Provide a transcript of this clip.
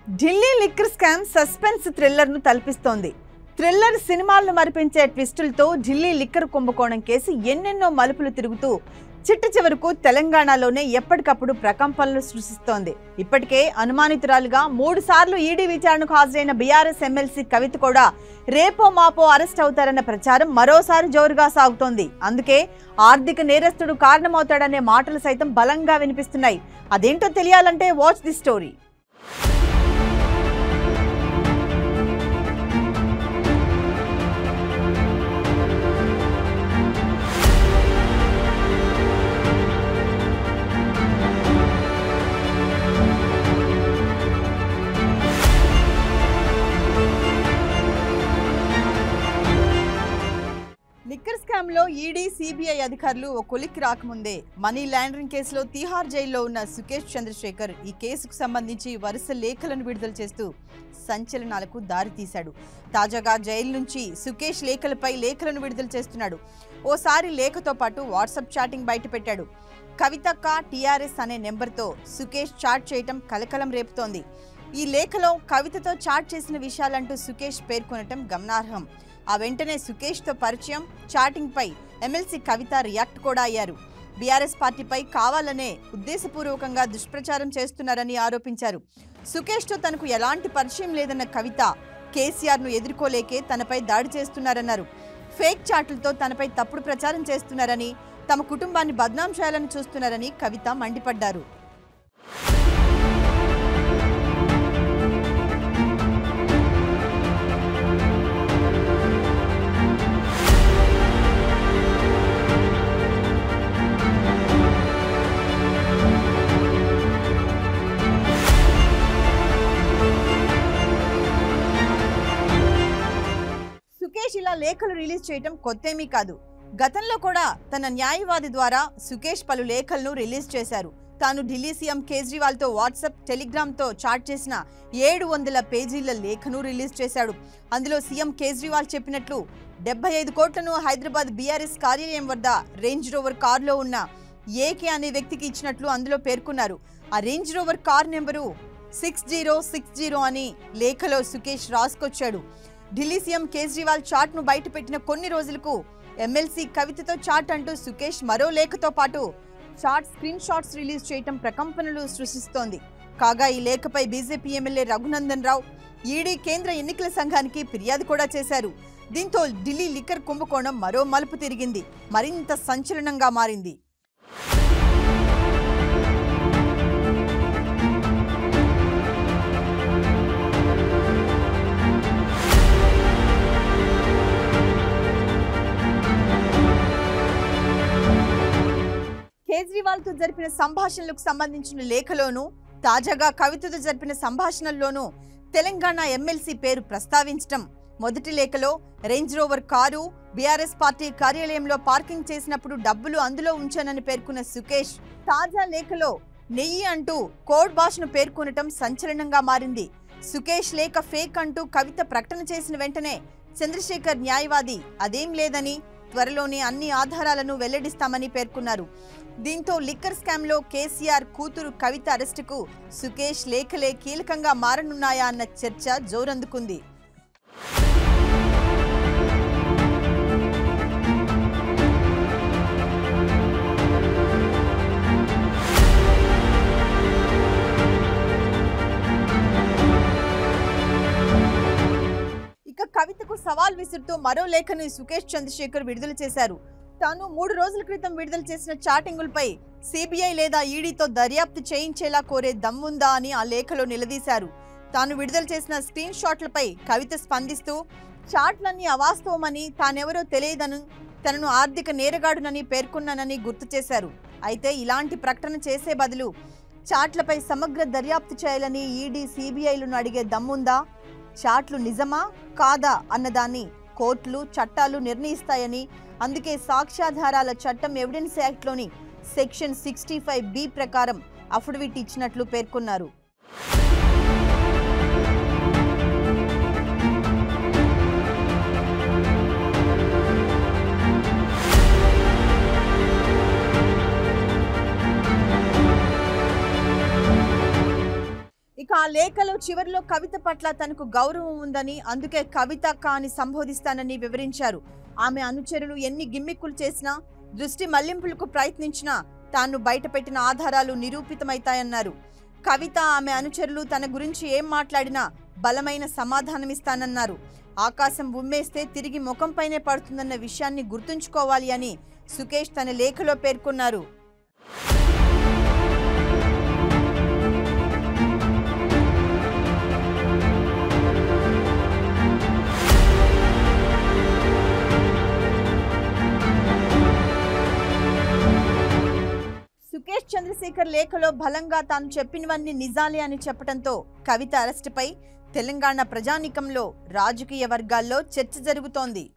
Delhi liquor scam suspense thriller ను తలపిస్తోంది thriller సినిమాలను మరిపించే ట్విస్టులతో ఢిల్లీ లిక్కర్ కుంభకోణం కేసు ఎన్నెన్నో మలుపులు తిరుగుతూ చిట్ట చివరకు తెలంగాణలోనే ఎప్పటికప్పుడు ప్రకంపనలు సృష్టిస్తోంది ఇప్పటికే అనుమానితురాలుగా మూడు సార్లు ఈడీ విచారణకు హాజరైన బీఆర్ఎస్ ఎమ్మెల్సీ కవిత కూడా రేపో మాపో అరెస్ట్ అవుతారన్న ప్రచారం మరోసారి జోరుగా సాగుతోంది అందుకే ఆర్థిక నేరస్తుడు కారణమవుతాడనే మాటలు సైతం బలంగా వినిపిస్తున్నాయి అదేంటో తెలియాలంటే watch the story liquor scam లో ఈడీ సిబిఐ అధికారులు ఓ కొలిక్కి రాకముందే మనీ లాండరింగ్ కేసులో తీహార్ జైల్లో ఉన్న సుకేష్ చంద్రశేఖర్ ఈ కేసుకు సంబంధించి వరుస లేఖలను విడుదల చేస్తూ సంచలనాలకు దారితీశాడు తాజాగా జైలు నుంచి సుకేష్ లేఖలపై లేఖలను విడుదల చేస్తున్నాడు ఓసారి లేఖతో పాటు వాట్సాప్ చాటింగ్ బయటపెట్టాడు కవితక్క టీఆర్ఎస్ అనే నెంబర్తో సుకేష్ చాట్ చేయటం కలకలం రేపుతోంది ఈ లేఖలో కవితతో చాట్ చేసిన విషయాలంటూ సుకేష్ పేర్కొనటం గమనార్హం ఆ వెంటనే సుకేష్తో పరిచయం చాటింగ్పై ఎమ్మెల్సీ కవిత రియాక్ట్ కూడా అయ్యారు బీఆర్ఎస్ పార్టీపై కావాలనే ఉద్దేశపూర్వకంగా దుష్ప్రచారం చేస్తున్నారని ఆరోపించారు సుకేష్తో తనకు ఎలాంటి పరిచయం లేదన్న కవిత కేసీఆర్ను ఎదుర్కోలేకే తనపై దాడి చేస్తున్నారన్నారు ఫేక్ చాట్లతో తనపై తప్పుడు ప్రచారం చేస్తున్నారని తమ కుటుంబాన్ని బద్నాం చేయాలని చూస్తున్నారని కవిత మండిపడ్డారు సుకేష్ ఇలా లేఖలు రిలీజ్ చేయటం కొత్తేమీ కాదు గతంలో కూడా తన న్యాయవాది ద్వారా సుకేష్ పలు లేఖలను రిలీజ్ చేశారు తాను ఢిల్లీ సీఎం కేజ్రీవాల్తో వాట్సాప్ టెలిగ్రామ్తో చాట్ చేసిన ఏడు వందల పేజీల లేఖను రిలీజ్ చేశాడు అందులో సీఎం కేజ్రీవాల్ చెప్పినట్లు డెబ్బై ఐదు కోట్లను హైదరాబాద్ బీఆర్ఎస్ కార్యాలయం వద్ద రేంజ్ రోవర్ కారులో ఉన్న ఏకే అనే వ్యక్తికి ఇచ్చినట్లు అందులో పేర్కొన్నారు ఆ Range Rover car number six zero six zero అని లేఖలో సుకేష్ రాసుకొచ్చాడు ఢిల్లీ సీఎం కేజ్రీవాల్ చాట్ను బయటపెట్టిన కొన్ని రోజులకు ఎమ్మెల్సీ కవితతో చాట్ అంటూ సుకేష్ మరో లేఖతో పాటు చాట్ స్క్రీన్ షాట్స్ రిలీజ్ చేయటం ప్రకంపనలు సృష్టిస్తోంది కాగా ఈ లేఖపై BJP MLA Raghunandan Rao ED కేంద్ర ఎన్నికల సంఘానికి ఫిర్యాదు కూడా చేశారు దీంతో ఢిల్లీ లిక్కర్ కుంభకోణం మరో మలుపు తిరిగింది మరింత సంచలనంగా మారింది కేజ్రీవాల్ తో జరిపిన సంభాషణలకు సంబంధించిన లేఖలోనూ తాజాగా కవితతో జరిపిన సంభాషణల్లోనూ తెలంగాణ ఎమ్మెల్సీ పేరు ప్రస్తావించటం మొదటి లేఖలో Range Rover car BRS party కార్యాలయంలో పార్కింగ్ చేసినప్పుడు డబ్బులు అందులో ఉంచానని పేర్కొన్న సుకేష్ తాజా లేఖలో నెయ్యి అంటూ కోడ్ భాషను పేర్కొనటం సంచలనంగా మారింది సుకేష్ లేఖ ఫేక్ అంటూ కవిత ప్రకటన చేసిన వెంటనే చంద్రశేఖర్ న్యాయవాది అదేం లేదని త్వరలోనే అన్ని ఆధారాలను వెల్లడిస్తామని పేర్కొన్నారు దీంతో లిక్కర్ స్కామ్లో కేసీఆర్ కూతురు కవిత అరెస్టుకు సుకేష్ లేఖలే కీలకంగా మారనున్నాయా అన్న చర్చ జోరందుకుంది ఇక కవితకు సవాల్ విసురుతూ మరో లేఖను సుకేష్ చంద్రశేఖర్ విడుదల చేశారు తాను మూడు రోజుల క్రితం విడుదల చేసిన చాటింగులపై సిబిఐ లేదా ఈడీతో దర్యాప్తు చేయించేలా కోరే దమ్ముందా అని ఆ లేఖలో నిలదీశారు తాను విడుదల చేసిన స్క్రీన్ షాట్లపై కవిత స్పందిస్తూ చాట్లన్నీ అవాస్తవమని తానెవరో తెలియదను తనను ఆర్థిక నేరగాడునని పేర్కొన్నానని గుర్తు చేశారు అయితే ఇలాంటి ప్రకటన చేసే బదులు చాట్లపై సమగ్ర దర్యాప్తు చేయాలని ఈడీ సిబిఐలను అడిగే దమ్ముందా చాట్లు నిజమా కాదా అన్నదాన్ని కోర్టులు చట్టాలు నిర్ణయిస్తాయని అందుకే సాక్ష్యాధారాల చట్టం ఎవిడెన్స్ యాక్ట్లోని సెక్షన్ సిక్స్టీ ఫైవ్ బి ప్రకారం అఫిడవిట్ ఇచ్చినట్లు పేర్కొన్నారు ఇక ఆ లేఖలో చివరిలో కవిత పట్ల తనకు గౌరవం ఉందని అందుకే కవిత కాని సంబోధిస్తానని వివరించారు ఆమె అనుచరులు ఎన్ని గిమ్మిక్కులు చేసినా దృష్టి మళ్లింపులకు ప్రయత్నించినా తాను బయటపెట్టిన ఆధారాలు నిరూపితమవుతాయన్నారు కవిత ఆమె అనుచరులు తన గురించి ఏం మాట్లాడినా బలమైన సమాధానమిస్తానన్నారు ఆకాశం ఉమ్మేస్తే తిరిగి ముఖంపైనే పడుతుందన్న విషయాన్ని గుర్తుంచుకోవాలి అని సుకేష్ తన లేఖలో పేర్కొన్నారు సుకేష్ చంద్రశేఖర్ లేఖలో బలంగా తాను చెప్పినవన్నీ నిజాలే అని చెప్పడంతో కవిత అరెస్టుపై తెలంగాణ ప్రజానీకంలో రాజకీయ వర్గాల్లో చర్చ జరుగుతోంది